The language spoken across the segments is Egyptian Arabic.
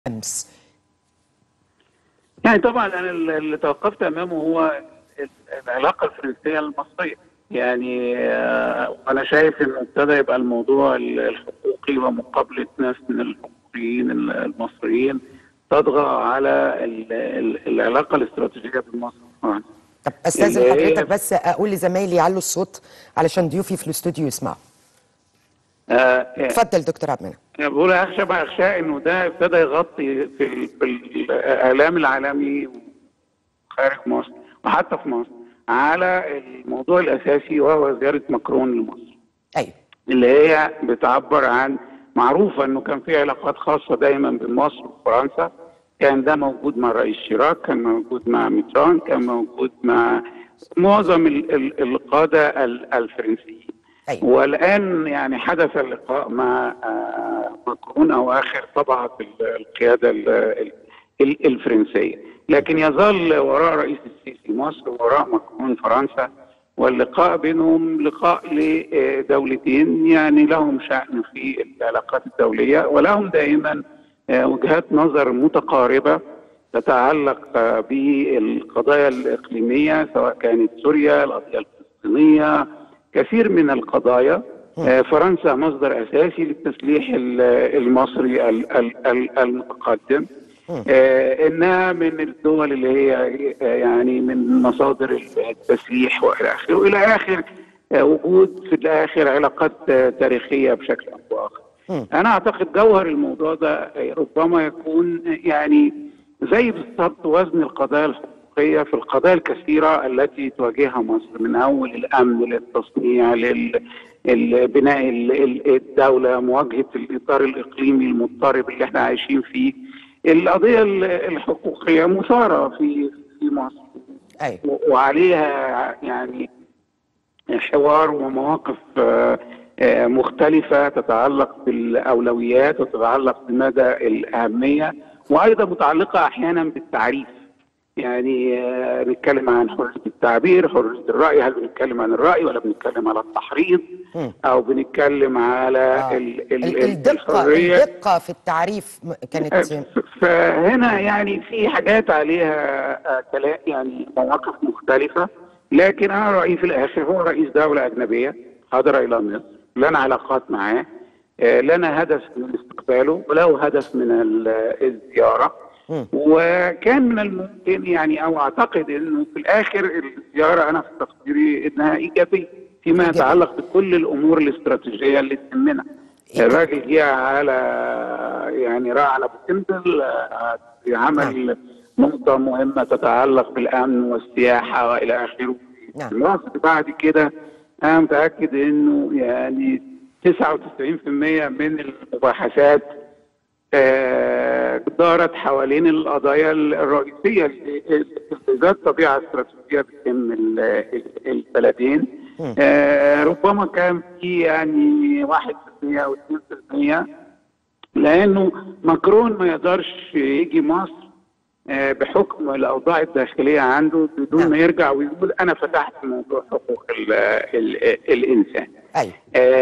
أمس يعني طبعا انا اللي توقفت امامه هو العلاقه الفرنسيه المصريه يعني آه، وانا شايف انه ابتدى يبقى الموضوع الحقوقي ومقابله ناس من الحقوقيين المصريين تطغى على ال- ال- العلاقه الاستراتيجيه بين مصر وفرنسا طب استاذن اللي هي- حضرتك بس اقول لزمايلي يعلوا الصوت علشان ضيوفي في الاستوديو يسمعوا آه، آه، اتفضل دكتور عبد المنعم يعني بقول اخشى ما اخشى انه ده ابتدى يغطي في, ال- في الاعلام العالمي خارج مصر وحتى في مصر على الموضوع الاساسي وهو زياره ماكرون لمصر ايوه اللي هي بتعبر عن معروفه انه كان في علاقات خاصه دايما بين مصر وفرنسا كان ده موجود مع الرئيس شيراك كان موجود مع ميتران كان موجود مع معظم ال- ال- القاده ال- الفرنسيين ايوه والان يعني حدث اللقاء مع آه، ماكرون او اخر طبعه في ال- القياده ال- ال- ال- الفرنسيه لكن يظل وراء رئيس السيسي مصر ووراء ماكرون فرنسا واللقاء بينهم لقاء لدولتين يعني لهم شأن في العلاقات الدولية ولهم دائما آه، وجهات نظر متقاربة تتعلق آه، بالقضايا الإقليمية سواء كانت سوريا القضية الفلسطينية كثير من القضايا آه، فرنسا مصدر أساسي للتسليح ال- المصري ال- ال- ال- المتقدم آه، انها من الدول اللي هي آه، يعني من مصادر التسليح والى اخره والى اخر آه، وجود في الاخر علاقات آه، تاريخيه بشكل او باخر. انا اعتقد جوهر الموضوع ده آه، ربما يكون آه، يعني زي بالضبط وزن القضايا الحقوقيه في القضايا الكثيره التي تواجهها مصر من اول الامن للتصنيع لل ال- بناء ال- ال- الدوله مواجهه الاطار الاقليمي المضطرب اللي احنا عايشين فيه القضيه ال- الحقوقيه مثاره في في مصر ايوه و- وعليها يعني حوار ومواقف آه، آه، مختلفة تتعلق بالأولويات وتتعلق بمدى الأهمية وأيضا متعلقة أحيانا بالتعريف يعني آه، نتكلم عن حرية التعبير حرية الرأي هل بنتكلم عن الرأي ولا بنتكلم على التحريض مم. أو بنتكلم على آه. ال- ال- ال- الدقه الحرية الدقه في التعريف م- كانت فهنا يعني في حاجات عليها آه، كلام يعني مواقف مختلفة لكن أنا رأيي في الآخر هو رئيس دولة أجنبية حضر إلى مصر لنا علاقات معاه آه، لنا هدف من استقباله وله هدف من ال- الزيارة مم. وكان من الممكن يعني أو أعتقد أنه في الآخر الزيارة أنا في تقديري أنها إيجابية فيما إيجابية. يتعلق بكل الأمور الاستراتيجية اللي تهمنا الراجل جه على يعني راح على بوتنبل آه، عمل نقطة مهمة تتعلق بالأمن والسياحة وإلى آخره نعم. في مصر بعد كده أنا متأكد إنه يعني 99% من المباحثات آه، دارت حوالين القضايا الرئيسية اللي اللي ذات طبيعة استراتيجية بتهم ال- ال- البلدين آه، ربما كان في يعني 1% أو 2% لأنه ماكرون ما يقدرش يجي مصر آه، بحكم الأوضاع الداخلية عنده بدون ما يرجع ويقول أنا فتحت موضوع حقوق ال ال الإنسان. ايوه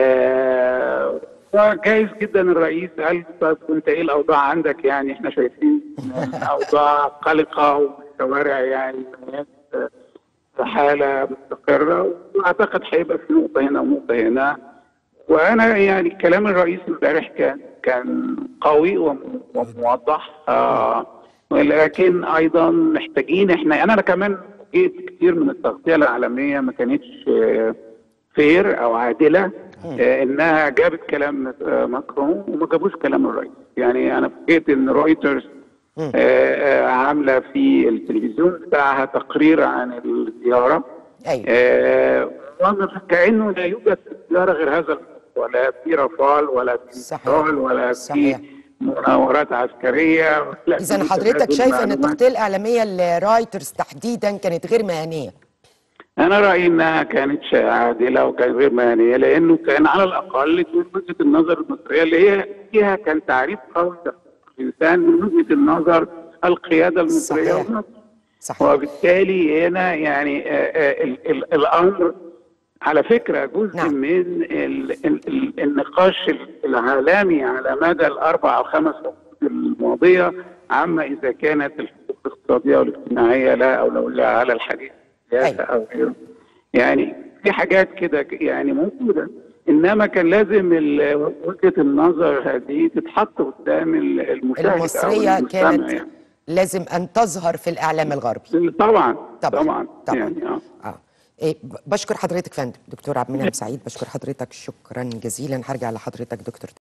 آه، جايز جدا الرئيس قال طب انت ايه الاوضاع عندك يعني احنا شايفين اوضاع قلقه والشوارع يعني الناس في حاله مستقره واعتقد هيبقى في نقطه هنا ونقطه هنا وانا يعني كلام الرئيس امبارح كان كان قوي وم- وموضح آه ولكن ايضا محتاجين احنا انا كمان جيت كتير من التغطيه العالميه ما كانتش آه، فير او عادله آه، انها جابت كلام آه، ماكرون وما جابوش كلام الرئيس يعني انا فوجئت ان رويترز آه، آه، عامله في التلفزيون بتاعها تقرير عن الزياره ايوه آه، وظف كانه لا يوجد زياره غير هذا الموضوع لا في رافال ولا في صحيح. رافال ولا صحيح. في مناورات عسكريه ولا اذا في حضرتك تبادل شايف ان معلومات. التغطيه الاعلاميه لرايترز تحديدا كانت غير مهنيه انا رايي انها كانت عادله وكانت غير مهنيه لانه كان على الاقل تقول وجهه النظر المصريه اللي هي فيها كان تعريف قوي لحقوق الانسان من وجهه النظر القياده المصريه صحيح. ومصر. صحيح وبالتالي هنا يعني آه، آه، ال- ال- الامر على فكره جزء نعم. من ال ال ال النقاش العالمي على مدى الاربع او خمس الماضيه عما اذا كانت الحقوق الاقتصاديه والاجتماعيه لا اولويه على الحديث السياسه او غيره يعني في حاجات كده ك- يعني موجوده انما كان لازم ال- وجهه النظر هذه تتحط قدام ال- المشاهد او المصريه المستمع كانت يعني. لازم ان تظهر في الاعلام الغربي طبعا طبعا طبعا, طبعا يعني اه اه إيه ب- بشكر حضرتك فندم دكتور عبد المنعم سعيد بشكر حضرتك شكرا جزيلا هرجع لحضرتك دكتور